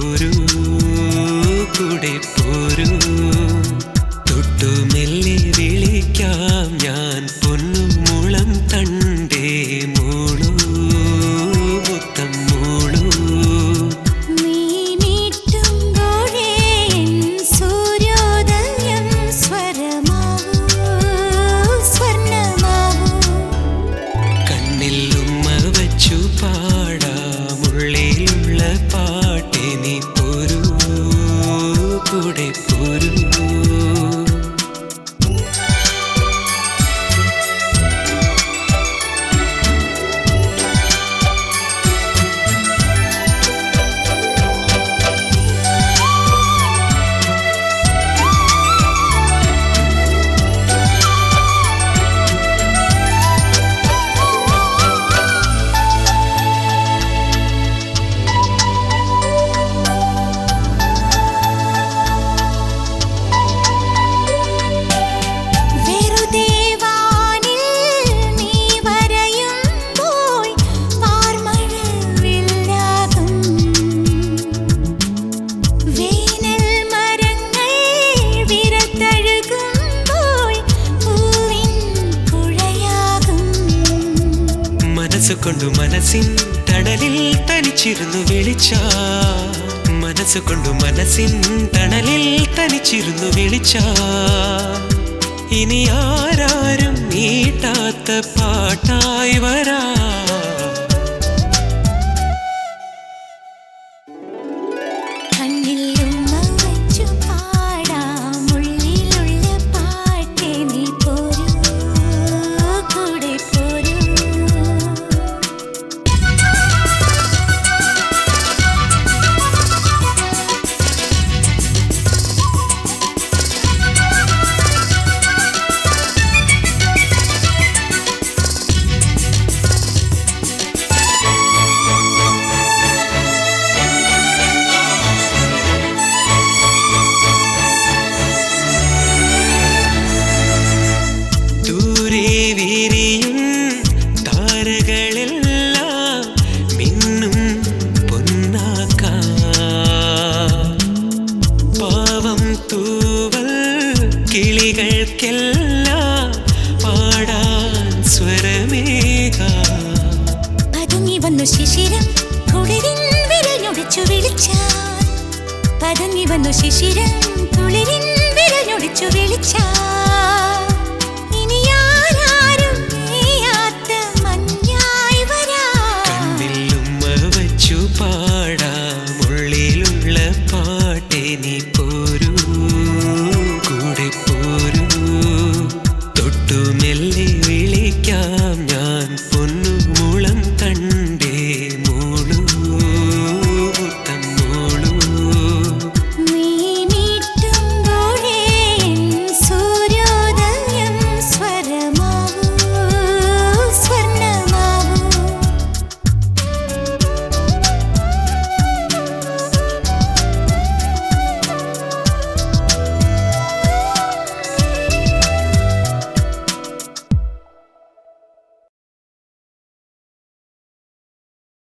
പോരൂ കൂടെ പോരൂ തൊട്ടു മെല്ലെ വിളിക്കാം ഞാൻ പൊന്നു മുളം തണ്ടേ മൂളൂ മുത്തം മൂളൂ നീ മീട്ടുമ്പോഴേ എൻ സൂര്യോദയം സ്വരമാവൂ സ്വർണ്ണമാവൂ കണ്ണിൽ ഉമ്മ വച്ചു പാടാമുള്ളിലുള്ള പാട്ടെ നീ പോരൂ കൂടെ പോരൂ വെറുതെ വാനിൽ നീ വരയുമ്പോൾ പാർമഴ വില്ലാകും വേനൽ മരങ്ങൾ വിരത്തഴുകുമ്പോൾ പൂവിൻ പുഴയാകും മനസ്സുകൊണ്ടു മനസ്സിൻ തണലിൽ തനിച്ചിരുന്നു വിളിച്ച മനസ്സുകൊണ്ടു മനസ്സിൻ തണലിൽ തനിച്ചിരുന്നു വിളിച്ച ഇനി ആരാരും നീട്ടാത്ത പാട്ടായി വരാ കണ്ണിൽ ഉമ്മ വച്ചു പാടാം ഉള്ളിലുള്ള പാട്ടേ നീ പോരൂ കൂടെ പോരൂ ദൂരെ വിരിയും താരകളെല്ലാം മിന്നും പൊന്നാക്ക പാവം തൂവൽ കിളികൾക്കെല്ലാം പാടാൻ സ്വരമേക പതുങ്ങി വന്നു ശിശിരം കുളിരിൻ വിരഞ്ഞൊടിച്ചു വിളിച്ചാൽ പതുങ്ങി വന്നു ശിശിരം കുളിരിൻ വിരഞ്ഞൊടിച്ചു വിളിച്ചാൽ